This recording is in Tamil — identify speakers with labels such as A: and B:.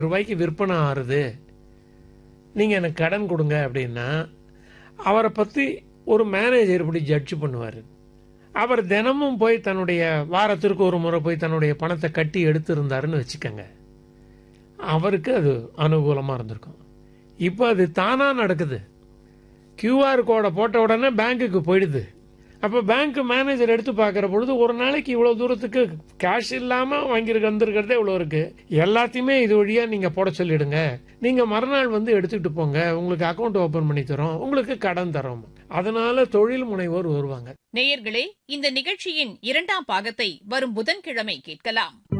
A: ரூபாய்க்கு விற்பனை ஆறுது நீங்கள் எனக்கு கடன் கொடுங்க அப்படின்னா அவரை பற்றி ஒரு மேனேஜர் இப்படி ஜட்ஜ் பண்ணுவார் அவர் தினமும் போய் தன்னுடைய வாரத்திற்கு ஒரு முறை போய் தன்னுடைய பணத்தை கட்டி எடுத்திருந்தாருன்னு வச்சுக்கோங்க அவருக்கு அது அனுகூலமாக இருந்திருக்கும் இப்போ அது தானாக நடக்குது கியூஆர் கோடை போட்ட உடனே பேங்க்குக்கு போயிடுது அப்போ பேங்க் மேனேஜர் எடுத்து பார்க்குற பொழுது ஒரு நாளைக்கு இவ்வளோ தூரத்துக்கு கேஷ் இல்லாமல் வாங்கியிருக்க வந்திருக்கிறதே இவ்வளோ இருக்கு எல்லாத்தையுமே இது வழியாக நீங்கள் போட சொல்லிடுங்க நீங்கள் மறுநாள் வந்து எடுத்துக்கிட்டு போங்க உங்களுக்கு அக்கௌண்ட் ஓப்பன் பண்ணி தரோம் உங்களுக்கு கடன் தரோம் அதனால தொழில் முனைவோர் வருவாங்க
B: நேயர்களே இந்த நிகழ்ச்சியின் இரண்டாம் பாகத்தை வரும் புதன்கிழமை கேட்கலாம்